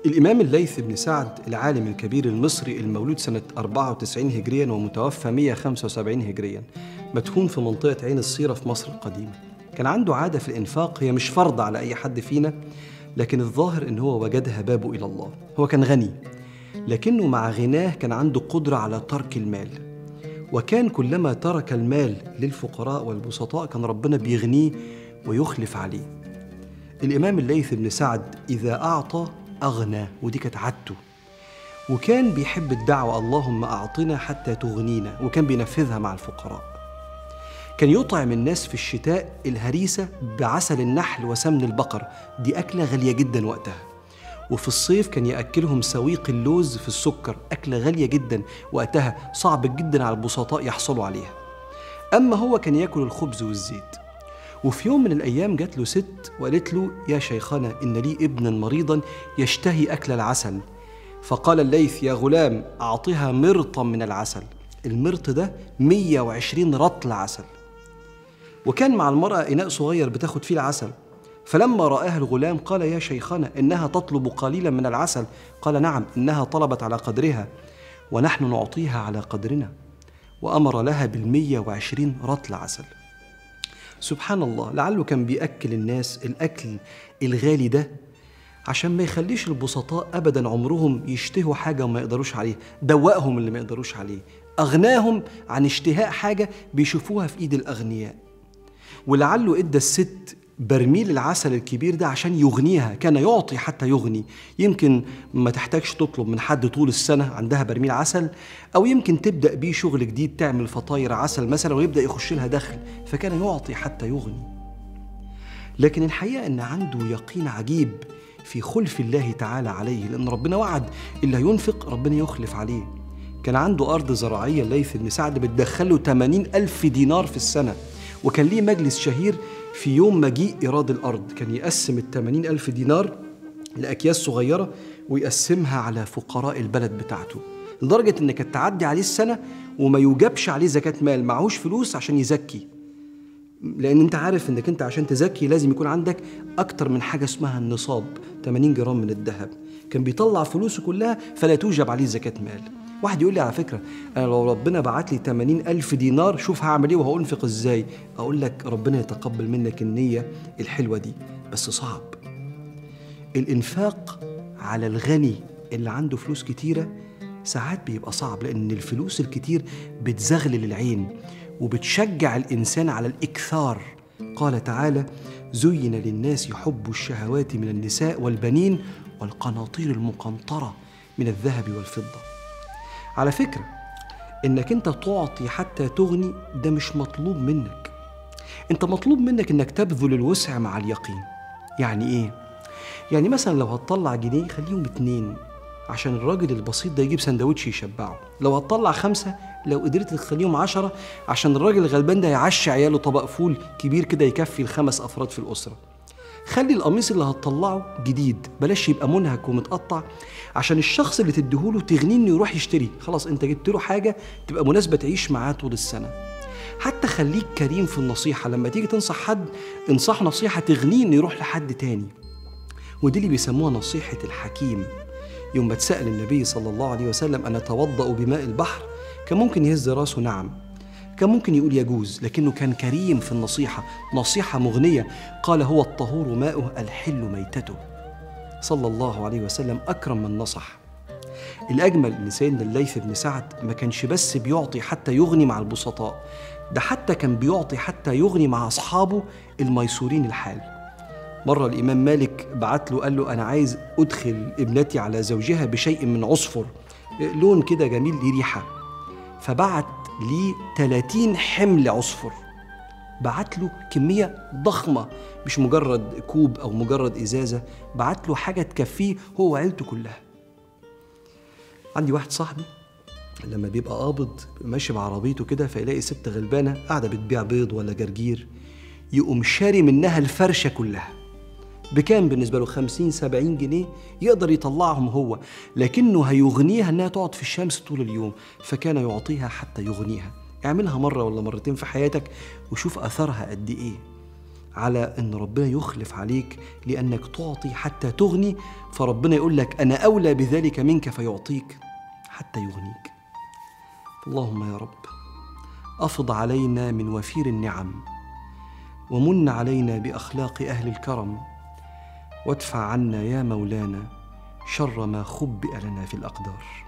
الإمام الليث بن سعد العالم الكبير المصري المولود سنة 94 هجريا ومتوفى 175 هجريا مدفون في منطقة عين الصيرة في مصر القديمة كان عنده عادة في الإنفاق هي مش فرض على أي حد فينا لكن الظاهر إن هو وجدها بابه إلى الله هو كان غني لكنه مع غناه كان عنده قدرة على ترك المال وكان كلما ترك المال للفقراء والبسطاء كان ربنا بيغنيه ويخلف عليه الإمام الليث بن سعد إذا أعطى أغنى ودي كانت عادته وكان بيحب الدعوة اللهم أعطنا حتى تغنينا وكان بينفذها مع الفقراء كان يطعم الناس في الشتاء الهريسة بعسل النحل وسمن البقر دي أكلة غالية جدا وقتها وفي الصيف كان يأكلهم سويق اللوز في السكر أكلة غالية جدا وقتها صعب جدا على البسطاء يحصلوا عليها أما هو كان يأكل الخبز والزيت وفي يوم من الأيام جات له ست وقالت له يا شيخنا إن لي ابنا مريضا يشتهي أكل العسل فقال الليث يا غلام أعطها مرطا من العسل المرط ده 120 رطل عسل وكان مع المرأة إناء صغير بتاخد فيه العسل فلما رآها الغلام قال يا شيخنا إنها تطلب قليلا من العسل قال نعم إنها طلبت على قدرها ونحن نعطيها على قدرنا وأمر لها بالمية وعشرين رطل عسل سبحان الله لعله كان بيأكل الناس الأكل الغالي ده عشان ما يخليش البسطاء أبدا عمرهم يشتهوا حاجة وما يقدروش عليه دوقهم اللي ما يقدروش عليه أغناهم عن اشتهاء حاجة بيشوفوها في إيد الأغنياء ولعله ادى الست برميل العسل الكبير ده عشان يغنيها كان يعطي حتى يغني يمكن ما تحتاجش تطلب من حد طول السنة عندها برميل عسل أو يمكن تبدأ بيه شغل جديد تعمل فطاير عسل مثلا ويبدأ يخش لها دخل فكان يعطي حتى يغني لكن الحقيقة أن عنده يقين عجيب في خلف الله تعالى عليه لأن ربنا وعد اللي هينفق ربنا يخلف عليه كان عنده أرض زراعية الليث بن سعد بتدخله 80 ألف دينار في السنة وكان ليه مجلس شهير في يوم مجيء إيراد الأرض كان يقسم ال 80 ألف دينار لأكياس صغيرة ويقسمها على فقراء البلد بتاعته لدرجة إن كانت تعدي عليه السنة وما يوجبش عليه زكاة مال معهوش فلوس عشان يزكي لأن أنت عارف إنك أنت عشان تزكي لازم يكون عندك أكتر من حاجة اسمها النصاب 80 جرام من الذهب كان بيطلع فلوسه كلها فلا توجب عليه زكاة مال واحد يقول لي على فكرة أنا لو ربنا بعت لي 80 ألف دينار شوف هعمل إيه وهأنفق إزاي أقول لك ربنا يتقبل منك النية الحلوة دي بس صعب الإنفاق على الغني اللي عنده فلوس كتيرة ساعات بيبقى صعب لأن الفلوس الكتير بتزغلل العين وبتشجع الإنسان على الإكثار قال تعالى زين للناس حب الشهوات من النساء والبنين والقناطير المقنطرة من الذهب والفضة على فكرة إنك أنت تعطي حتى تغني ده مش مطلوب منك أنت مطلوب منك إنك تبذل الوسع مع اليقين يعني إيه؟ يعني مثلا لو هتطلع جنيه خليهم اتنين عشان الراجل البسيط ده يجيب سندوتش يشبعه لو هتطلع خمسة لو قدرت تخليهم عشرة عشان الراجل الغلبان ده يعشي عياله طبق فول كبير كده يكفي الخمس أفراد في الأسرة خلي القميص اللي هتطلعه جديد بلاش يبقى منهك ومتقطع عشان الشخص اللي تديهوله تغنيه انه يروح يشتري خلاص انت جبت له حاجه تبقى مناسبه تعيش معاه طول السنه حتى خليك كريم في النصيحه لما تيجي تنصح حد انصح نصيحه تغنيه انه يروح لحد تاني ودي اللي بيسموها نصيحه الحكيم يوم ما اتسال النبي صلى الله عليه وسلم انا اتوضا بماء البحر كان ممكن يهز راسه نعم كان ممكن يقول يجوز لكنه كان كريم في النصيحة نصيحة مغنية قال هو الطهور ماؤه الحل ميتته صلى الله عليه وسلم أكرم من نصح الأجمل إن سيدنا الليث بن سعد ما كانش بس بيعطي حتى يغني مع البسطاء ده حتى كان بيعطي حتى يغني مع أصحابه الميسورين الحال مرة الإمام مالك بعت له قال له أنا عايز أدخل ابنتي على زوجها بشيء من عصفر لون كده جميل ليه ريحة فبعت ليه 30 حمل عصفر بعت له كمية ضخمة مش مجرد كوب أو مجرد إزازة بعت له حاجة تكفيه هو وعيلته كلها عندي واحد صاحبي لما بيبقى قابض ماشي بعربيته كده فيلاقي ست غلبانة قاعدة بتبيع بيض ولا جرجير يقوم شاري منها الفرشة كلها بكام بالنسبة له 50 70 جنيه يقدر يطلعهم هو لكنه هيغنيها انها تقعد في الشمس طول اليوم فكان يعطيها حتى يغنيها اعملها مرة ولا مرتين في حياتك وشوف أثرها قد إيه على ان ربنا يخلف عليك لانك تعطي حتى تغني فربنا يقول لك انا اولى بذلك منك فيعطيك حتى يغنيك اللهم يا رب افض علينا من وفير النعم ومن علينا باخلاق اهل الكرم وادفع عنا يا مولانا شر ما خبئ لنا في الاقدار